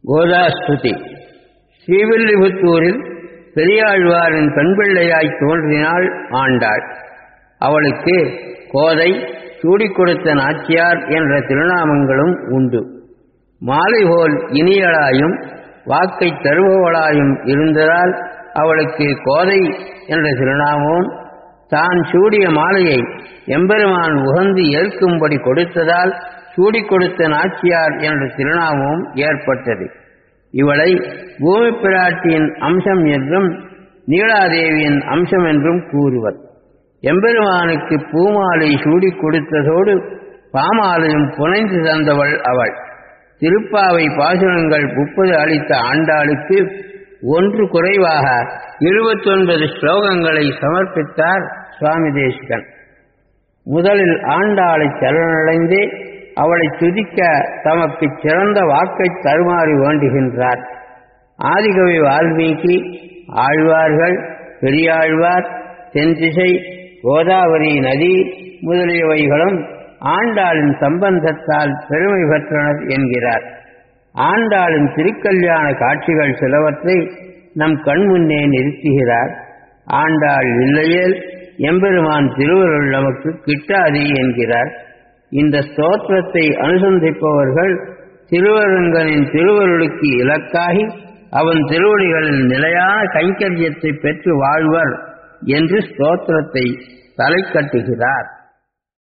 கோதாஸ்துதி ஸ்ரீவில்லிபுத்தூரில் பெரியாழ்வாரின் பெண்பிள்ளையாய் தோன்றினாள் ஆண்டாள் அவளுக்கு கோதை சூடிக் கொடுத்த நாச்சியார் என்ற திருநாமங்களும் உண்டு மாலை போல் இனியளாயும் வாக்கை தருபவளாயும் இருந்ததால் அவளுக்கு கோதை என்ற திருநாமமும் தான் சூடிய மாலையை எம்பெருமான் உகந்து ஏற்கும்படி கொடுத்ததால் சூடிக் கொடுத்த நாச்சியார் என்ற திருநாமமும் ஏற்பட்டது இவளை பூமி பிராட்டியின் அம்சம் என்றும் நீலாதேவியின் அம்சம் என்றும் கூறுவர் எம்பெருமானுக்கு பூமாலை சூடிக் கொடுத்ததோடு பாமாலையும் புனைந்து தந்தவள் அவள் திருப்பாவை பாசுரங்கள் முப்பது அளித்த ஆண்டாளுக்கு ஒன்று குறைவாக இருபத்தொன்பது ஸ்லோகங்களை சமர்ப்பித்தார் சுவாமி தேசிகன் முதலில் ஆண்டாளை சரணடைந்து அவளை துதிக்க தமக்கு சிறந்த வாக்கை தருமாறி வேண்டுகின்றார் ஆதிகவி வால்மீகி ஆழ்வார்கள் பெரியாழ்வார் தென்திசை கோதாவரி நதி முதலியவைகளும் ஆண்டாளின் சம்பந்தத்தால் பெருமை பெற்றனர் என்கிறார் ஆண்டாளின் திருக்கல்யாண காட்சிகள் சிலவற்றை நம் கண்முன்னே நிறுத்துகிறார் ஆண்டாள் இல்லையேல் எம்பெருமான் திருவருள் நமக்கு கிட்டாது என்கிறார் இந்த ஸ்தோத்திரத்தை அனுசந்திப்பவர்கள் திருவரங்கனின் திருவருளுக்கு இலக்காகி அவன் திருவடிகளில் நிலையான கைங்கரியத்தை பெற்று வாழ்வர் என்று ஸ்தோத்திரத்தை தலை கட்டுகிறார்